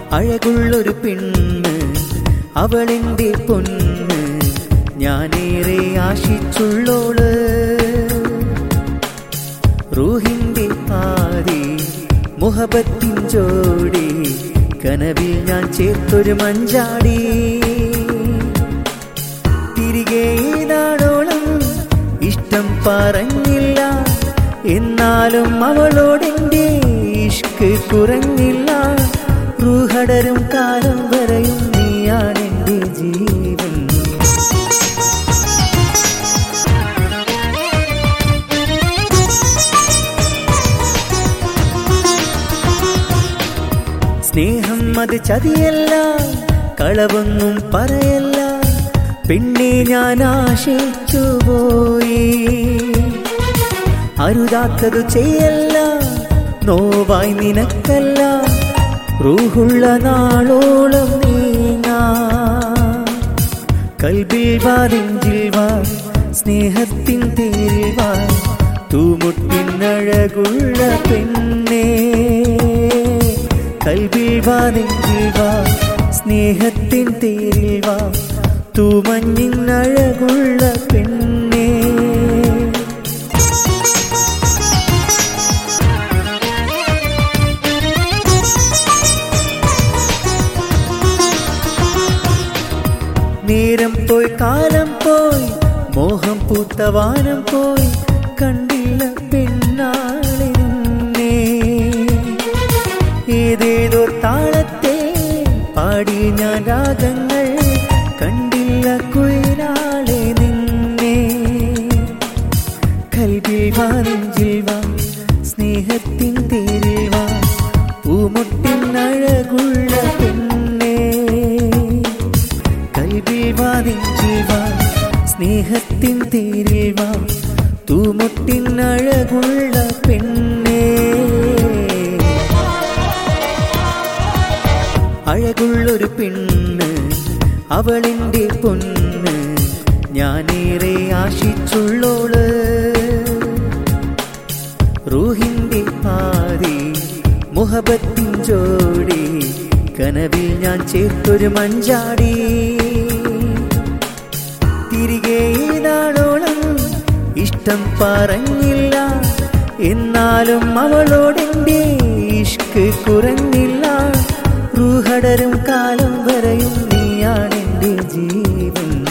അഴകുള്ളൊരു പെണ്ണ് അവളെന്റെ പൊന്ന് ഞാനേറെ ആശിച്ചുള്ളോള് റൂഹിന്റെ പാതി മുഹബത്തിൻ ജോടി കനവിൽ ഞാൻ ചേർത്തൊരു മഞ്ചാടി തിരികെ നാടോളം ഇഷ്ടം പറഞ്ഞില്ല എന്നാലും അവളോടെന്റെ ഇഷ്ക് കുറഞ്ഞില്ല റൂഹടരും കാലം വരെയും നീയാണെന്റെ ജീവൻ സ്നേഹം അത് ചതിയല്ല കളവൊന്നും പറയല്ല പെണ്ണെ ഞാൻ ആശിച്ചു പോയി അരുതാത്തതു ചെയ്യല്ല നോവായി നിനക്കല്ല റൂഹുള്ള നാളോളം നീങ്ങാ കൽബിൽ വാ നെഞ്ചിൽ വാ സ്നേഹത്തിൻ തേരിൽ വാ തൂമുട്ടിനഴകുള്ള പെണ്ണേ കൽബിൽ വാ നെഞ്ചിൽ വാ സ്നേഹത്തിൻ തേരിൽ വാ തൂമഞ്ഞിനഴകുള്ള പെണ്ണേ നേരം പോയി കാലം പോയി മോഹം പൂത്തവാനം പോയി കണ്ടില്ല പെണ്ണാളെ നിന്നെ ഏതേതോ താളത്തെ പാടി ഞാൻ രാഗങ്ങൾ കണ്ടില്ല കുയിലാളെ നിന്നെ കൽവിൽ വാ നെഞ്ചിൽ വാ സ്നേഹത്തിൻ തേരിൽ വാ പൂമുട്ടിൻ അഴകുള്ള പെണ്ണേ കൽവിൽ വാ നെഞ്ചിൽ വാ സ്നേഹത്തിൻ തേരിൽ വാ തൂമുട്ടിൻ അഴകുള്ള പെണ്ണേ അഴകുള്ളൊരു പെണ്ണ് അവളെന്റെ പൊന്ന് ഞാനേറെ ആശിച്ചുള്ളോള് റൂഹിന്റെ പാതി മുഹബത്തിൻ ജോടി കനവിൽ ഞാൻ ചേർത്തൊരു മഞ്ചാടി തിരികെ നാളോളം ഇഷ്ടം പറഞ്ഞില്ല എന്നാലും അവളോടെന്റെ ഇഷ്ക് കുറഞ്ഞില്ല റൂഹടരും കാലം വരെയും നീയാണെന്റെ ജീവൻ